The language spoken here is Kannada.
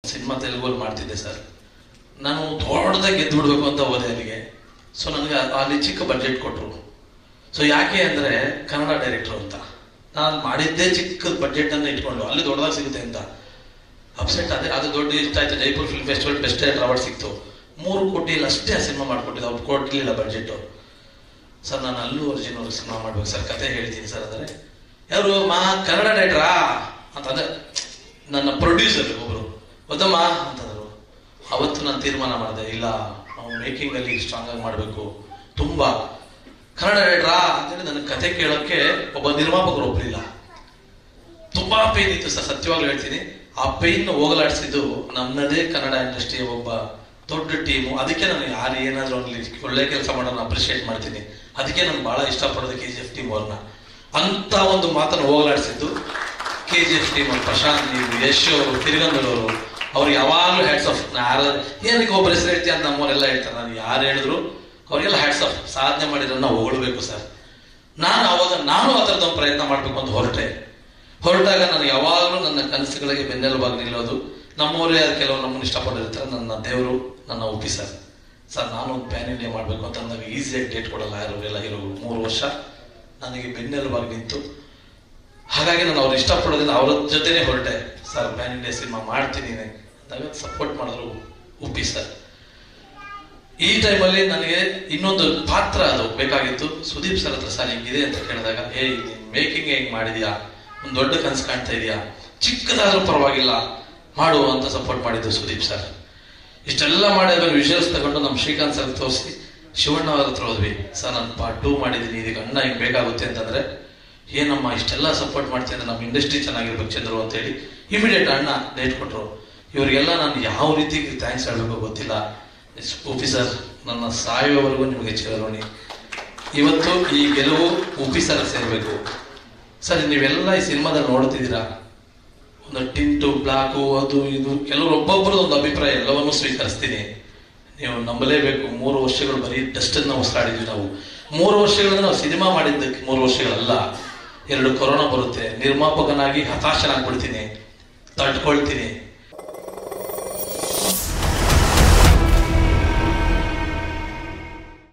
ಸಿನಿಮಾ ತೆಲುಗಲ್ಲಿ ಮಾಡ್ತಿದ್ದೆ ಸರ್ ನಾನು ದೊಡ್ಡದಾಗಿ ಗೆದ್ದು ಬಿಡ್ಬೇಕು ಅಂತ ಹೋದೆ ಅಲ್ಲಿಗೆ ಸೊ ನನಗೆ ಅಲ್ಲಿ ಚಿಕ್ಕ ಬಡ್ಜೆಟ್ ಕೊಟ್ಟರು ಸೊ ಯಾಕೆ ಅಂದರೆ ಕನ್ನಡ ಡೈರೆಕ್ಟ್ರು ಅಂತ ನಾನು ಮಾಡಿದ್ದೇ ಚಿಕ್ಕ ಬಡ್ಜೆಟ್ ಅನ್ನ ಇಟ್ಕೊಂಡು ಅಲ್ಲಿ ದೊಡ್ಡದಾಗಿ ಸಿಗುತ್ತೆ ಅಂತ ಅಪ್ಸೆಟ್ ಅದೇ ಅದು ದೊಡ್ಡ ಇಷ್ಟ ಆಯ್ತು Jaipur film festival best director award ಸಿಕ್ತು ಮೂರು ಕೋಟಿಯಲ್ಲಿ ಅಷ್ಟೇ ಆ ಸಿನಿಮಾ ಮಾಡ್ಕೊಟ್ಟಿದ್ದೆ ಅವ್ರು ಕೊಟ್ಟಿರಲಿಲ್ಲ ಬಡ್ಜೆಟು ಸರ್ ನಾನು ಅಲ್ಲೂ ಅರ್ಜುನ್ ಅವ್ರಿಗೆ ಸಿನಿಮಾ ಮಾಡ್ಬೇಕು ಸರ್ ಕತೆ ಹೇಳ್ತೀನಿ ಸರ್ ಅಂದರೆ ಯಾರು ಮಾ ಕನ್ನಡ ಡೈರೆಕ್ಟ್ರಾ ಅಂತಂದ್ರೆ ನನ್ನ ಪ್ರೊಡ್ಯೂಸರ್ ಒಬ್ರು ಗೊತ್ತಮ್ಮ ಅಂತಂದ್ರು ಅವತ್ತು ನಾನು ತೀರ್ಮಾನ ಮಾಡಿದೆ ಇಲ್ಲ ನಾವು ಮೇಕಿಂಗ್ ಅಲ್ಲಿ ಸ್ಟ್ರಾಂಗ್ ಆಗಿ ಮಾಡಬೇಕು ತುಂಬಾ ಕನ್ನಡ ಡೈರೆಕ್ಟ್ರಾ ಅಂತೇಳಿ ನನ್ನ ಕತೆ ಕೇಳೋಕ್ಕೆ ಒಬ್ಬ ನಿರ್ಮಾಪಕರು ಒಬ್ಬರಿಲ್ಲ ತುಂಬಾ ಪೇನ್ ಇತ್ತು ಸರ್ ಸತ್ಯವಾಗ್ಲೂ ಹೇಳ್ತೀನಿ ಆ ಪೇನ್ ಹೋಗಲಾಡಿಸಿದ್ದು ನನ್ನದೇ ಕನ್ನಡ ಇಂಡಸ್ಟ್ರಿಯ ಒಬ್ಬ ದೊಡ್ಡ ಟೀಮು ಅದಕ್ಕೆ ನಾನು ಯಾರು ಏನಾದರೂ ಅಲ್ಲಿ ಒಳ್ಳೆ ಕೆಲಸ ಮಾಡೋಣ ಅಪ್ರಿಷಿಯೇಟ್ ಮಾಡ್ತೀನಿ ಅದಕ್ಕೆ ನಾನು ಬಹಳ ಇಷ್ಟಪಡೋದು ಕೆ ಜಿ ಎಫ್ ಟೀಮ್ ಅವ್ರನ್ನ ಅಂತ ಒಂದು ಮಾತನ್ನು ಹೋಗಲಾಡಿಸಿದ್ದು K G F team Prashanth ನೀವು ಯಶ್ ಅವರು ತಿರುಗಂದೂರು ಅವ್ರು ಯಾವಾಗಲೂ ಹ್ಯಾಟ್ಸ್ ಆಫ್ ಯಾರು ಏನಕ್ಕೆ ಒಬ್ಬರ ಹೆಸರು ಹೇಳ್ತೀಯ ಅಂತ ನಮ್ಮವರೆಲ್ಲ ಹೇಳ್ತಾರೆ ನಾನು ಯಾರು ಹೇಳಿದ್ರು ಅವರಿಗೆಲ್ಲ ಹ್ಯಾಟ್ಸ್ ಆಫ್ ಸಾಧನೆ ಮಾಡಿರೋನ್ನ ಹೊಗಳ್ಬೇಕು ಸರ್ ನಾನು ಅವಾಗ ನಾನು ಆ ಥರದ ಒಂದು ಪ್ರಯತ್ನ ಮಾಡಬೇಕು ಅಂತ ಹೊರಟೆ ಹೊರಟಾಗ ನಾನು ಯಾವಾಗಲೂ ನನ್ನ ಕನಸುಗಳಿಗೆ ಬೆನ್ನೆಲುಬಾಗಿ ನಿಲ್ಲೋದು ನಮ್ಮವರೇ ಕೆಲವರು ನಮ್ಮನ್ನು ಇಷ್ಟಪಟ್ಟಿರ್ತಾರೆ ನನ್ನ ದೇವರು ನನ್ನ ಒಪ್ಪಿ ಸರ್ ಸರ್ ನಾನು ಒಂದು ಪ್ಯಾನ್ ಇಂಡಿಯಾ ಮಾಡಬೇಕು ಅಂತ ಅಂದಾಗ ಈಸಿಯಾಗಿ ಡೇಟ್ ಕೊಡಲ್ಲ ಯಾರು ಎಲ್ಲ ಇರೋ ಮೂರು ವರ್ಷ ನನಗೆ ಬೆನ್ನೆಲುಬಾಗಿ ನಿಂತು ಹಾಗಾಗಿ ನಾನು ಅವ್ರು ಇಷ್ಟಪಡೋದ್ರಿಂದ ಅವ್ರ ಜೊತೆನೇ ಹೊರಟೆ ಸರ್ ಪ್ಯಾನ್ ಇಂಡಿಯಾ ಸಿನಿಮಾ ಮಾಡ್ತೀನಿ ಅಂದಾಗ ಸಪೋರ್ಟ್ ಮಾಡಿದ್ರು ಒಪ್ಪಿ ಸರ್ ಈ ಟೈಮಲ್ಲಿ ನನಗೆ ಇನ್ನೊಂದು ಪಾತ್ರ ಅದು ಬೇಕಾಗಿತ್ತು ಸುದೀಪ್ ಸರ್ ಹತ್ರ ಸರ್ ಹಿಂಗಿದೆ ಅಂತ ಕೇಳಿದಾಗ ಏ ಮೇಕಿಂಗ್ ಹೆಂಗ್ ಮಾಡಿದ್ಯಾ ಒಂದು ದೊಡ್ಡ ಕನಸು ಕಾಣ್ತಾ ಇದೆಯಾ ಚಿಕ್ಕದಾದ್ರೂ ಪರವಾಗಿಲ್ಲ ಮಾಡು ಅಂತ ಸಪೋರ್ಟ್ ಮಾಡಿದ್ದು ಸುದೀಪ್ ಸರ್ ಇಷ್ಟೆಲ್ಲ ಮಾಡಿದ್ಮೇಲೆ ವಿಷಯಸ್ ತಗೊಂಡು ನಮ್ಮ ಶ್ರೀಕಾಂತ್ ಸರ್ ತೋರಿಸಿ ಶಿವಣ್ಣ ಅವ್ರ ಹತ್ರ ಹೋದ್ವಿ ಸರ್ ನಾನು ಪಾರ್ಟ್ ಟೂ ಮಾಡಿದ್ದೀನಿ ಇದಕ್ಕೆ ಅಣ್ಣ ಹಿಂಗ್ ಬೇಕಾಗುತ್ತೆ ಅಂತಂದ್ರೆ ಏನಮ್ಮ ಇಷ್ಟೆಲ್ಲ ಸಪೋರ್ಟ್ ಮಾಡ್ತೀನಿ ಅಂದ್ರೆ ನಮ್ಮ ಇಂಡಸ್ಟ್ರಿ ಚೆನ್ನಾಗಿರ್ಬೇಕು ಚಂದ್ರು ಅಂತೇಳಿ ಇಮಿಡಿಯೇಟ್ ಅಣ್ಣ ಡೇಟ್ ಕೊಟ್ರು ಇವರಿಗೆಲ್ಲ ನಾನು ಯಾವ ರೀತಿ ಥ್ಯಾಂಕ್ಸ್ ಹೇಳ್ಬೇಕು ಗೊತ್ತಿಲ್ಲ ಆಫೀಸರ್ ನನ್ನ ಸಾಯುವವರೆಗೂ ನಿಮಗೆ ಚಿರಋಣಿ ಇವತ್ತು ಈ ಗೆಲುವು ಆಫೀಸರ್ ಸೇರಬೇಕು ಸರ್ ನೀವೆಲ್ಲ ಈ ಸಿನಿಮಾದಲ್ಲಿ ನೋಡ್ತಿದ್ದೀರಾ ಒಂದು ಟಿಂಟು ಬ್ಲಾಕು ಅದು ಇದು ಕೆಲವರು ಒಬ್ಬೊಬ್ಬರದ್ದು ಒಂದು ಅಭಿಪ್ರಾಯ ಎಲ್ಲವನ್ನೂ ಸ್ವೀಕರಿಸ್ತೀನಿ ನೀವು ನಂಬಲೇಬೇಕು ಮೂರು ವರ್ಷಗಳು ಬರೀ ಡಸ್ಟನ್ನು ಉಸಿರಾಡಿದ್ವಿ ನಾವು ಮೂರು ವರ್ಷಗಳಿಂದ ನಾವು ಸಿನಿಮಾ ಮಾಡಿದ್ದಕ್ಕೆ ಮೂರು ವರ್ಷಗಳಲ್ಲ ಎರಡು ಕೊರೋನಾ ಬರುತ್ತೆ ನಿರ್ಮಾಪಕನಾಗಿ ಹತಾಶನಾಗ್ಬಿಡ್ತೀನಿ ತಡ್ಕೊಳ್ತೀನಿ